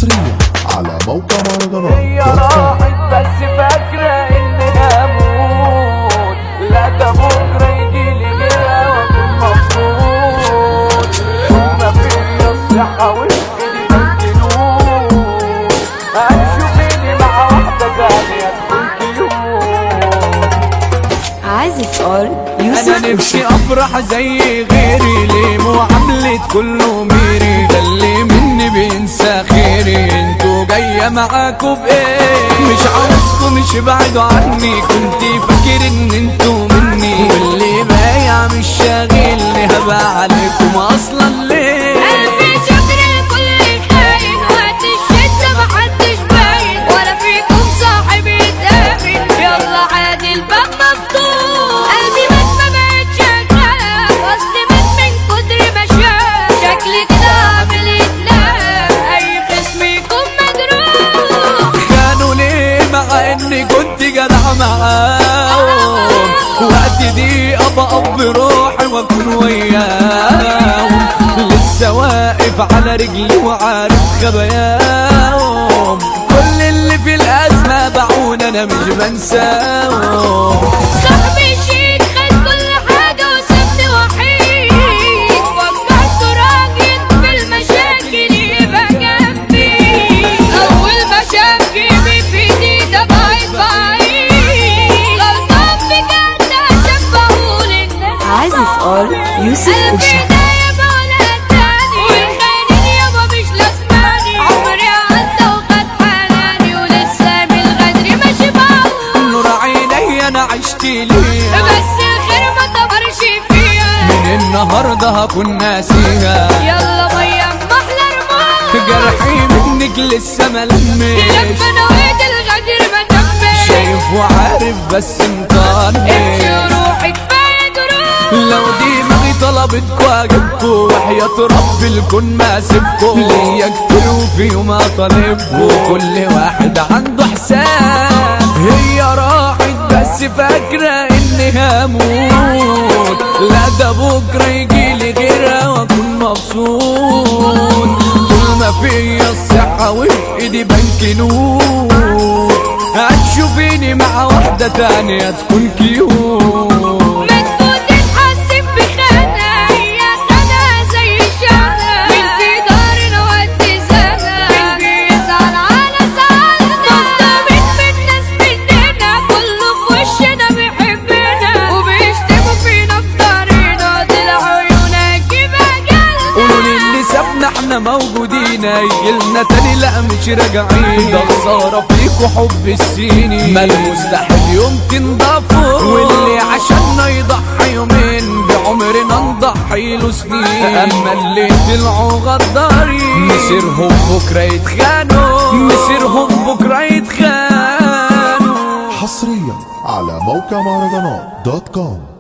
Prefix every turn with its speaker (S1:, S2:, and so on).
S1: حصريا على موقع
S2: هي
S1: مهرجانات
S2: راحت بس فاكرة اني هموت لا ده بكرة يجيلي غيرها واكون مبسوط ما فيا الصحة وإيدي مجنون هتشوفيني مع واحدة تانية تكون كيوت
S3: عازف ار
S2: انا
S3: يوسف
S2: نفسي افرح زي غيري ليه معاملة كله ميري ده اللي مني بينسى خيري انتوا جاية معاكوا بايه مش عاوزكوا مش ابعدوا عني كنت فاكر ان انتوا مني واللي بايع مش شاغلني هبقى عليكم اصلا ليه
S4: قلبي شكر لكل خاين وقت الشدة محدش باين ولا فيكم صاحب يتأمن يلا عادي الباب مفتوح قلبي مات ما بقتش شغال اصلي مات من كتر ما شاف شكلي كده عامل يتلام اي خصم يكون مجروح
S2: كانوا ليه مع اني كنت جدع معاهم وقت دي ابقى اب روحي واكون وياهم لسه واقف على رجلي وعارف خباياهم كل اللي في الازمه باعون انا مش بنساهم
S4: صاحبي شيك خد كل حاجة وسابني وحيد فكرت راجل في المشاكل يبقى جنبي أول ما شاف جيبي في ايدي ده بعيد بعيد غلطان بجد شبهولي
S3: عازف ار يوسف
S4: قلبي
S3: أوشا
S4: ده يابا ولا التاني والخاينين يابا مش لازماني عمري عدى وخد حناني ولسه من الغدر ماشي بعوض
S2: نور عيني انا عشت ليه
S4: بس الخير ما تمرش فيها
S2: من النهارده هكون ناسيها
S4: يلا مية محلى رموش
S2: جرحي منك لسه ملمش
S4: لما نويت الغدر ما تمش
S2: شايف وعارف بس
S4: امشي
S2: مطنش
S4: وروحي كفاية دروس
S2: لو دماغي طلبتكوا اجيبكوا وحياة رب الكون ما سيبكوا ليا كتير وفي يوم اطالبكوا كل واحد عنده حساب هي راحت بس فاكرة اني هموت لا ده بكرة يجيلي غيرها واكون مبسوط طول ما فيا الصحة وفي ايدي بنك نور هتشوفيني مع واحدة تانية تكون كيوت
S4: ما تفوت تحسب بخانة هي خانة زي الشانة من في دارنا ودي زنا من بيزعل على زعلنا مصدومين من ناس مننا كله في وشنا بيحبنا وبيشتموا فينا في دارنا طلع عيونك يبقى
S2: قولوا
S4: جالنا
S2: للي سابنا احنا موجودين يجيلنا تاني لا مش راجعين ده خسارة فيكوا حب السنين ما المستحيل يمكن ضعفه واللي عشاننا يضحي يومين بعمرنا نضحي له سنين اما اللي طلعوا غدارين مسيرهم بكرة يتخانوا مسيرهم بكرة يتخانوا
S1: حصريا على موقع مهرجانات دوت كوم